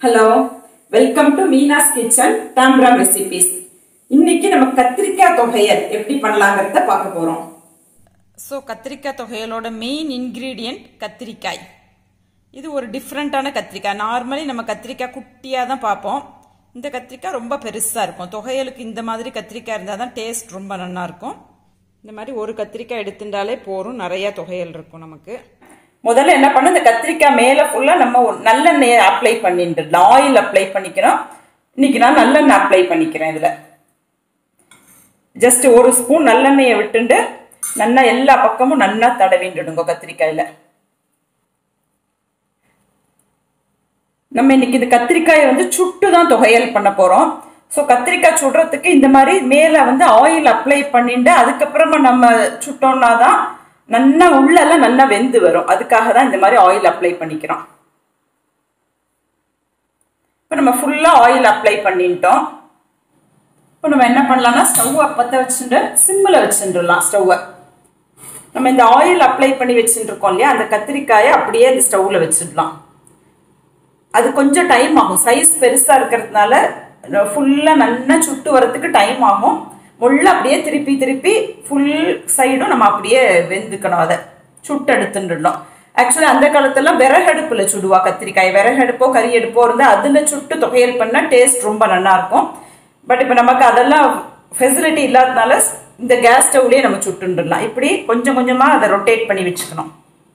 hello welcome to Meena's kitchen Tambaram recipes இன்னைக்கு நம்ம கத்திரிக்காய் தொகையல் எப்படி பண்ணலாங்கிறத பார்க்க போறோம் ஸோ கத்திரிக்காய் தொகையலோட மெயின் இன்க்ரீடியன்ட் கத்திரிக்காய் இது ஒரு டிஃப்ரெண்ட்டான கத்திரிக்காய் நார்மலி நம்ம கத்திரிக்காய் குட்டியாக தான் பார்ப்போம் இந்த கத்திரிக்காய் ரொம்ப பெருசாக இருக்கும் தொகையலுக்கு இந்த மாதிரி கத்திரிக்காய் இருந்தால் தான் டேஸ்ட் ரொம்ப நல்லா இருக்கும் இந்த மாதிரி ஒரு கத்திரிக்காய் எடுத்துட்டாலே போரும் நிறைய தொகையல் இருக்கும் நமக்கு முதல்ல என்ன பண்ண இந்த கத்திரிக்காய் மேல ஃபுல்லா நம்ம ஒரு நல்லெண்ணெய் அப்ளை பண்ணிட்டுலாம் ஆயில் அப்ளை பண்ணிக்கிறோம் இன்னைக்கு நான் நல்லெண்ணெய் அப்ளை பண்ணிக்கிறேன் இதுல ஜஸ்ட் ஒரு ஸ்பூன் நல்லெண்ணெயை விட்டுண்டு நல்லா எல்லா பக்கமும் நல்லா தடவிண்டுடுங்க கத்திரிக்காயில நம்ம இன்னைக்கு இந்த கத்திரிக்காயை வந்து சுட்டு தான் தொகையல் பண்ண போறோம் ஸோ கத்திரிக்காய் சுடுறதுக்கு இந்த மாதிரி மேலே வந்து ஆயில் அப்ளை பண்ணிட்டு அதுக்கப்புறமா நம்ம சுட்டோம்னா தான் நல்லா உள்ளெல்லாம் நல்லா வெந்து வரும் அதுக்காக தான் இந்த மாதிரி ஆயில் அப்ளை பண்ணிக்கிறோம் இப்போ நம்ம ஃபுல்லாக ஆயில் அப்ளை பண்ணிட்டோம் இப்போ நம்ம என்ன பண்ணலாம்னா ஸ்டவ்வை பற்ற வச்சுட்டு சிம்மில் வச்சுட்டுலாம் ஸ்டவ்வை நம்ம இந்த ஆயில் அப்ளை பண்ணி வச்சுட்டு இருக்கோம் இல்லையா அந்த கத்திரிக்காயை அப்படியே இந்த ஸ்டவ்வில் வச்சிடலாம் அது கொஞ்சம் டைம் ஆகும் சைஸ் பெருசாக இருக்கிறதுனால ஃபுல்லாக நல்லா சுட்டு வரத்துக்கு டைம் ஆகும் முள்ள அப்படியே திருப்பி திருப்பி ஃபுல் சைடும் நம்ம அப்படியே வெந்துக்கணும் அதை சுட்டு எடுத்துட்டுடணும் ஆக்சுவலி அந்த காலத்துல விறகடுப்புல சுடுவா கத்திரிக்காய் விறகடுப்போ கறி அடுப்போ இருந்தால் அதில் சுட்டு தொகையல் பண்ணால் டேஸ்ட் ரொம்ப நல்லா இருக்கும் பட் இப்போ நமக்கு அதெல்லாம் ஃபெசிலிட்டி இல்லாதனால இந்த கேஸ் ஸ்டவ்லேயே நம்ம சுட்டுடலாம் இப்படி கொஞ்சம் கொஞ்சமாக அதை ரொட்டேட் பண்ணி வச்சுக்கணும்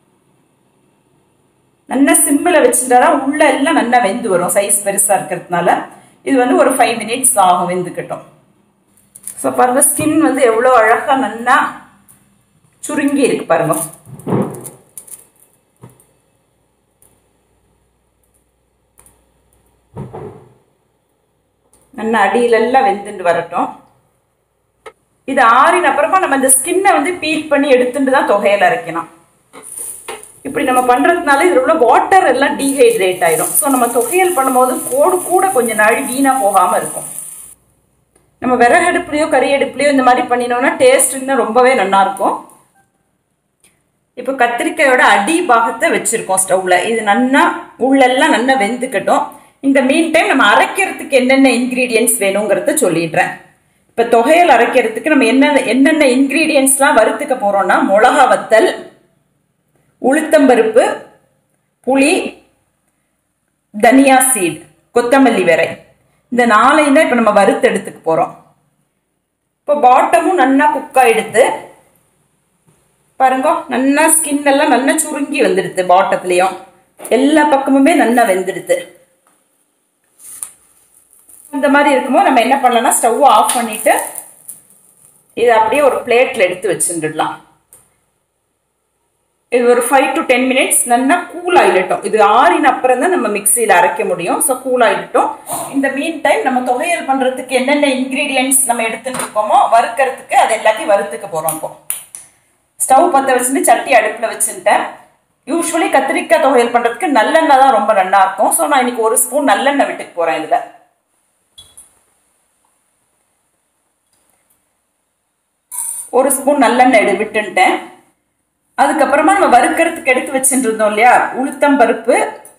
நல்லா சிம்மில் வச்சுட்டா தான் உள்ள எல்லாம் நல்லா வெந்து வரும் சைஸ் பெருசாக இருக்கிறதுனால இது வந்து ஒரு ஃபைவ் மினிட்ஸ் ஆகும் வெந்துக்கட்டும் ஸோ பாருங்க ஸ்கின் வந்து எவ்வளோ அழகாக நல்லா சுருங்கி இருக்கு பாருங்க நல்லா அடியிலெல்லாம் வெந்துட்டு வரட்டும் இது ஆறின அப்புறமா நம்ம இந்த ஸ்கின்னை வந்து பீல் பண்ணி எடுத்துட்டு தான் தொகையில் அரைக்கணும் இப்படி நம்ம பண்றதுனால இதில் உள்ள வாட்டர் எல்லாம் டீஹைட்ரேட் ஆயிடும் ஸோ நம்ம தொகையல் பண்ணும்போது கோடு கூட கொஞ்ச நாள் வீணா போகாம இருக்கும் நம்ம விறகடுப்புலையோ கறி அடுப்புலையோ இந்த மாதிரி பண்ணினோம்னா டேஸ்ட் இன்னும் ரொம்பவே நல்லா இருக்கும் இப்போ கத்திரிக்காயோட அடி பாகத்தை வச்சிருக்கோம் ஸ்டவ்ல இது நல்லா உள்ளெல்லாம் நல்லா வெந்துக்கட்டும் இந்த மீன் டைம் நம்ம அரைக்கிறதுக்கு என்னென்ன இன்க்ரீடியன்ஸ் வேணுங்கிறத சொல்லிடுறேன் இப்போ தொகையல் அரைக்கிறதுக்கு நம்ம என்ன என்னென்ன இன்க்ரீடியன்ஸ்லாம் வறுத்துக்க போறோம்னா மிளகா வத்தல் உளுத்தம்பருப்பு புளி தனியா சீட் கொத்தமல்லி விரை இந்த நாளையும் தான் இப்போ நம்ம வறுத்து எடுத்துக்க போகிறோம் இப்போ பாட்டமும் நல்லா குக்கா எடுத்து பாருங்க நல்லா ஸ்கின் எல்லாம் நல்லா சுருங்கி வந்துடுது பாட்டத்துலேயும் எல்லா பக்கமுமே நல்லா வெந்துடுது இந்த மாதிரி இருக்கும்போது நம்ம என்ன பண்ணலாம்னா ஸ்டவ் ஆஃப் பண்ணிட்டு இதை அப்படியே ஒரு பிளேட்ல எடுத்து வச்சுட்டுடலாம் இது ஒரு ஃபைவ் டு டென் மினிட்ஸ் நல்லா கூல் ஆயிடட்டும் இது ஆறின அப்புறம் தான் நம்ம மிக்சியில் அரைக்க முடியும் ஸோ கூல் ஆயிடட்டும் இந்த மீன் டைம் நம்ம தொகையல் பண்ணுறதுக்கு என்னென்ன இன்க்ரீடியன்ஸ் நம்ம எடுத்துட்டு இருக்கோமோ வறுக்கிறதுக்கு அது எல்லாத்தையும் வறுத்துக்க போகிறோம் இப்போ ஸ்டவ் பற்ற வச்சுட்டு சட்டி அடுப்பில் வச்சுட்டேன் யூஸ்வலி கத்திரிக்காய் தொகையல் பண்ணுறதுக்கு நல்லெண்ணெய் தான் ரொம்ப நல்லா இருக்கும் ஸோ நான் இன்னைக்கு ஒரு ஸ்பூன் நல்லெண்ணெய் விட்டுக்கு போகிறேன் இதில் ஒரு ஸ்பூன் நல்லெண்ணெய் எடு விட்டுன்ட்டேன் அதுக்கப்புறமா நம்ம வறுக்கிறதுக்கு எடுத்து வச்சுட்டு இருந்தோம் இல்லையா உளுத்தம் பருப்பு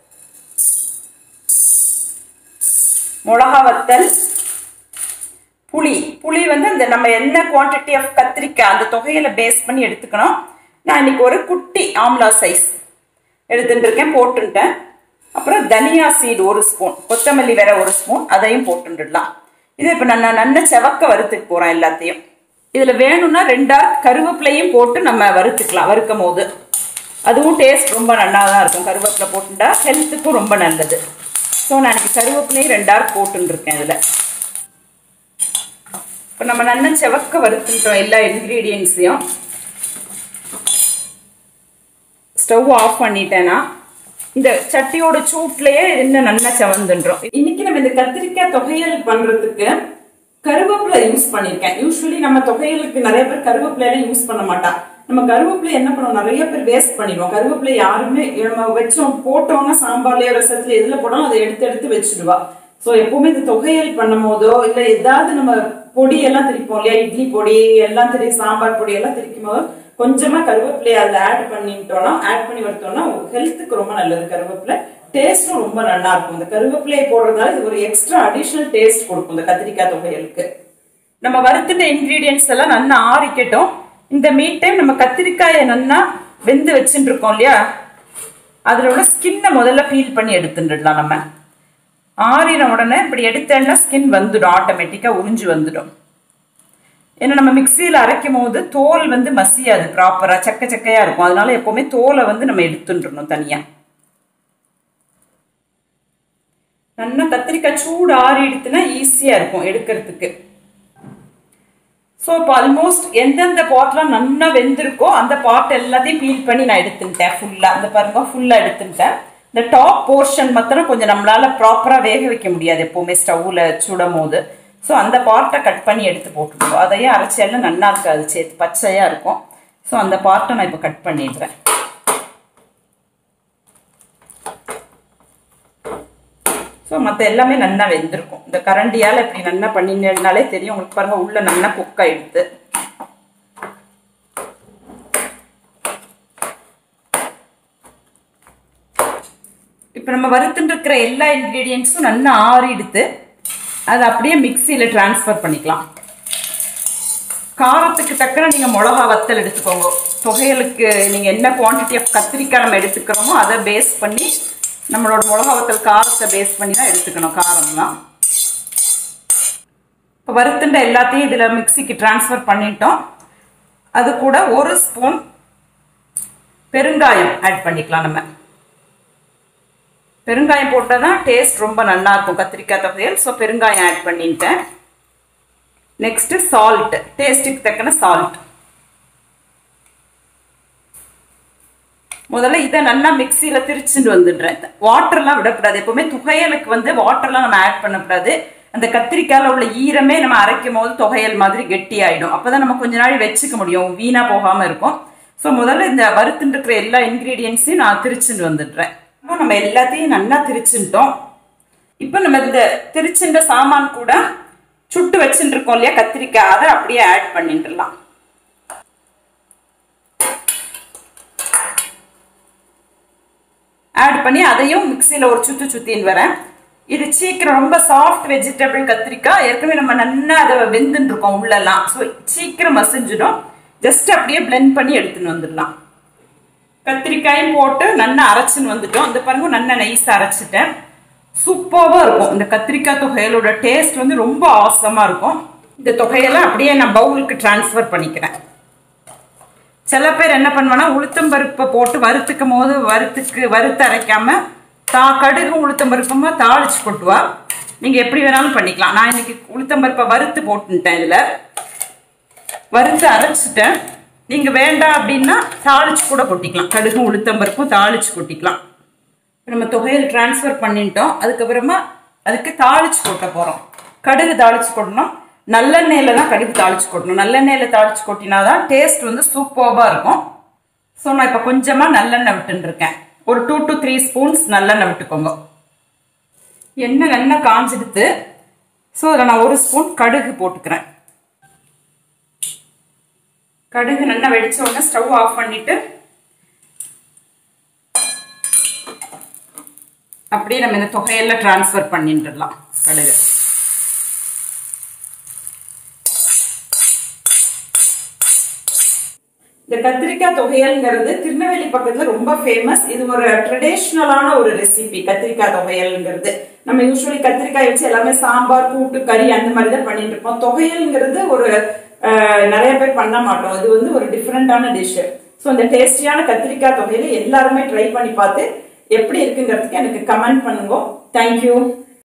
மிளகா வத்தல் புளி புளி வந்து அந்த நம்ம என்ன குவான்டிட்டி ஆஃப் கத்திரிக்காய் அந்த தொகையில பேஸ் பண்ணி எடுத்துக்கணும் நான் இன்னைக்கு ஒரு குட்டி ஆம்லா சைஸ் எடுத்துட்டு இருக்கேன் போட்டுட்டேன் அப்புறம் தனியா சீடு ஒரு ஸ்பூன் கொத்தமல்லி வேற ஒரு ஸ்பூன் அதையும் போட்டுடலாம் இது இப்போ நான் நல்ல செவக்க வறுத்துக்கு போகிறேன் எல்லாத்தையும் இதுல வேணும்னா ரெண்டா கருவேப்பிலையும் போட்டு நம்ம வறுத்துக்கலாம் வறுக்கும் போது அதுவும் டேஸ்ட் ரொம்ப நல்லா தான் இருக்கும் கருவேப்பிலை போட்டுட்டா ஹெல்த்துக்கும் ரொம்ப நல்லது ஸோ நான் எனக்கு கருவேப்பிலையும் ரெண்டார் போட்டுருக்கேன் இதில் இப்போ நம்ம நல்லா செவக்க வறுத்துட்டோம் எல்லா இன்க்ரீடியன்ஸையும் ஸ்டவ் ஆஃப் பண்ணிட்டேன்னா இந்த சட்டியோட சூட்லயே இன்னும் நல்லா செவந்துன்றோம் இன்னைக்கு நம்ம இந்த கத்திரிக்காய் தொகையல் பண்றதுக்கு கருவேப்பிலை யூஸ் பண்ணிருக்கேன் யூஸ்வலி நம்ம தொகையலுக்கு நிறைய பேர் கருவேப்பிலை யூஸ் பண்ண மாட்டா நம்ம கருவேப்பிலை என்ன பண்ணுவோம் நிறைய பேர் வேஸ்ட் பண்ணிடுவோம் கருவேப்பிலை யாருமே நம்ம வச்சோம் போட்டோம்னா சாம்பார்லயோ ரசத்துல எதுல போடணும் அதை எடுத்து எடுத்து வச்சிடுவா சோ எப்பவுமே இந்த தொகையல் பண்ணும் போதோ இல்ல ஏதாவது நம்ம பொடி எல்லாம் திரிப்போம் இல்லையா இட்லி பொடி எல்லாம் திரி சாம்பார் பொடி எல்லாம் திரிக்கும் போது கொஞ்சமா கருவேப்பிலையை அதுல ஆட் பண்ணிட்டோம்னா ஆட் பண்ணி வறுத்தோம்னா ஹெல்த்துக்கு ரொம்ப நல்லது கருவேப்பிலை டேஸ்டும் ரொம்ப நல்லா இருக்கும் இந்த கருவேப்பிலையை போடுறதுனால இது ஒரு எக்ஸ்ட்ரா அடிஷனல் டேஸ்ட் கொடுக்கும் இந்த கத்திரிக்காய் துவையலுக்கு நம்ம வறுத்துட்ட இன்கிரீடியன்ஸ் எல்லாம் நல்லா ஆறிக்கட்டும் இந்த மீட் டைம் நம்ம கத்திரிக்காயை நல்லா வெந்து வச்சுட்டு இருக்கோம் இல்லையா அதில் உள்ள ஸ்கின்னை முதல்ல பீல் பண்ணி எடுத்துட்டுடலாம் நம்ம ஆறின உடனே இப்படி எடுத்தேன்னா ஸ்கின் வந்துடும் ஆட்டோமேட்டிக்காக உறிஞ்சு வந்துடும் ஏன்னா நம்ம மிக்சியில் அரைக்கும் போது தோல் வந்து மசியாது ப்ராப்பராக சக்க சக்கையாக இருக்கும் அதனால எப்போவுமே தோலை வந்து நம்ம எடுத்துட்டுறணும் தனியாக நல்லா கத்திரிக்காய் சூடு ஆறி எடுத்துனா ஈஸியாக இருக்கும் எடுக்கிறதுக்கு ஸோ இப்போ ஆல்மோஸ்ட் எந்தெந்த பாட்லாம் நல்லா வெந்திருக்கோ அந்த பாட் எல்லாத்தையும் பீல் பண்ணி நான் எடுத்துட்டேன் ஃபுல்லாக அந்த பாருங்க ஃபுல்லாக எடுத்துட்டேன் இந்த டாப் போர்ஷன் மாத்திரம் கொஞ்சம் நம்மளால ப்ராப்பராக வேக வைக்க முடியாது எப்போவுமே ஸ்டவ்வில் சுடும் போது ஸோ அந்த பார்ட்டை கட் பண்ணி எடுத்து போட்டுருவோம் அதையும் அரைச்சி எல்லாம் நல்லா இருக்காது சேர்த்து பச்சையாக இருக்கும் ஸோ அந்த பார்ட்டை நான் இப்போ கட் பண்ணிடுறேன் ஸோ மற்ற எல்லாமே நல்லா வெந்திருக்கும் இந்த கரண்டியால் இப்படி நல்லா பண்ணினாலே தெரியும் உங்களுக்கு பாருங்க உள்ள நல்லா குக் ஆயிடுது இப்போ நம்ம வறுத்துட்டு இருக்கிற எல்லா இன்க்ரீடியன்ஸும் நல்லா ஆறி எடுத்து அதை அப்படியே மிக்சியில் டிரான்ஸ்ஃபர் பண்ணிக்கலாம் காரத்துக்கு தக்கன நீங்கள் மிளகா வத்தல் எடுத்துக்கோங்க தொகையலுக்கு நீங்கள் என்ன குவான்டிட்டி ஆஃப் கத்திரிக்காய் நம்ம எடுத்துக்கிறோமோ அதை பேஸ் பண்ணி நம்மளோட மிளகா வத்தல் காரத்தை பேஸ் பண்ணி தான் எடுத்துக்கணும் காரம்லாம் இப்போ வறுத்துண்ட எல்லாத்தையும் இதில் மிக்சிக்கு டிரான்ஸ்ஃபர் பண்ணிட்டோம் அது கூட ஒரு ஸ்பூன் பெருங்காயம் ஆட் பண்ணிக்கலாம் நம்ம பெருங்காயம் போட்டால் தான் டேஸ்ட் ரொம்ப நல்லா இருக்கும் கத்திரிக்காய் தொகையல் ஸோ பெருங்காயம் ஆட் பண்ணிட்டேன் நெக்ஸ்ட் சால்ட் டேஸ்ட்டுக்கு தக்கன சால்ட் முதல்ல இதை நல்லா மிக்சியில் திரிச்சுட்டு வந்துடுறேன் வாட்டர்லாம் விடக்கூடாது எப்பவுமே துகையலுக்கு வந்து வாட்டர்லாம் நம்ம ஆட் பண்ணக்கூடாது அந்த கத்திரிக்காயில் உள்ள ஈரமே நம்ம அரைக்கும் போது தொகையல் மாதிரி கெட்டி ஆயிடும் அப்போதான் நம்ம கொஞ்ச நாள் வச்சுக்க முடியும் வீணா போகாமல் இருக்கும் ஸோ முதல்ல இந்த வறுத்துட்டு இருக்கிற எல்லா இன்க்ரீடியன்ஸையும் நான் திரிச்சுட்டு வந்துடுறேன் இப்போ நம்ம எல்லாத்தையும் நல்லா திரிச்சுட்டோம் இப்போ நம்ம இந்த திரிச்சுட்ட சாமான் கூட சுட்டு வச்சுட்டு இருக்கோம் இல்லையா கத்திரிக்காய் அதை அப்படியே ஆட் பண்ணிட்டுலாம் ஆட் பண்ணி அதையும் மிக்சியில் ஒரு சுத்து சுத்தின்னு வரேன் இது சீக்கிரம் ரொம்ப சாஃப்ட் வெஜிடபிள் கத்திரிக்காய் ஏற்கனவே நம்ம நல்லா அதை வெந்துன்னு இருக்கோம் உள்ளெல்லாம் ஸோ சீக்கிரம் மசிஞ்சிடும் ஜஸ்ட் அப்படியே பிளெண்ட் பண்ணி எடுத்துன்னு வந்துடலாம் கத்திரிக்காயும் போட்டு நல்லா அரைச்சின்னு வந்துட்டோம் இந்த பாருங்க நல்லா நைஸாக அரைச்சிட்டேன் சூப்பராக இருக்கும் இந்த கத்திரிக்காய் தொகையலோட டேஸ்ட் வந்து ரொம்ப ஆசமாக இருக்கும் இந்த தொகையெல்லாம் அப்படியே நான் பவுலுக்கு டிரான்ஸ்ஃபர் பண்ணிக்கிறேன் சில பேர் என்ன பண்ணுவானா உளுத்தம் பருப்பை போட்டு வறுத்துக்கும் போது வறுத்துக்கு வறுத்து அரைக்காம தா கடுகு உளுத்தம் பருப்பமா தாளிச்சு கொட்டுவா நீங்கள் எப்படி வேணாலும் பண்ணிக்கலாம் நான் இன்னைக்கு உளுத்தம் பருப்பை வறுத்து போட்டுட்டேன் இதில் வறுத்து அரைச்சிட்டேன் நீங்கள் வேண்டாம் அப்படின்னா தாளிச்சு கூட கொட்டிக்கலாம் கடுகு உளுத்தம் பருப்பும் தாளிச்சு கொட்டிக்கலாம் நம்ம தொகையில் டிரான்ஸ்ஃபர் பண்ணிட்டோம் அதுக்கப்புறமா அதுக்கு தாளிச்சு கொட்ட போகிறோம் கடுகு தாளிச்சு கொட்டணும் நல்லெண்ணெயில் தான் கடுகு தாளிச்சு கொட்டணும் நல்லெண்ணெயில் தாளிச்சு கொட்டினா தான் டேஸ்ட் வந்து சூப்பராக இருக்கும் ஸோ நான் இப்போ கொஞ்சமாக நல்லெண்ணெய் விட்டுருக்கேன் ஒரு டூ டு த்ரீ ஸ்பூன்ஸ் நல்லெண்ணெய் விட்டுக்கோங்க எண்ணெய் நல்லா காஞ்சிடுத்து ஸோ அதில் நான் ஒரு ஸ்பூன் கடுகு போட்டுக்கிறேன் கடுகு நல்லா வெடிச்ச உடனே ஸ்டவ் ஆஃப் பண்ணிட்டு அப்படியே நம்ம இந்த தொகையெல்லாம் டிரான்ஸ்ஃபர் பண்ணிட்டுலாம் கடுகு இந்த கத்திரிக்காய் தொகையல்ங்கிறது திருநெல்வேலி பக்கத்துல ரொம்ப ஃபேமஸ் இது ஒரு ட்ரெடிஷ்னலான ஒரு ரெசிபி கத்திரிக்காய் தொகையல்ங்கிறது நம்ம யூஸ்வலி கத்திரிக்காய் வச்சு எல்லாமே சாம்பார் கூட்டு கறி அந்த மாதிரி தான் பண்ணிட்டு இருப்போம் தொகையல்ங்கிறது ஒரு நிறைய பேர் பண்ண மாட்டோம் இது வந்து ஒரு டிஃப்ரெண்டான டிஷ் ஸோ இந்த டேஸ்டியான கத்திரிக்காய் தொகையில எல்லாருமே ட்ரை பண்ணி பார்த்து எப்படி இருக்குங்கிறதுக்கு எனக்கு கமெண்ட் பண்ணுங்க தேங்க்யூ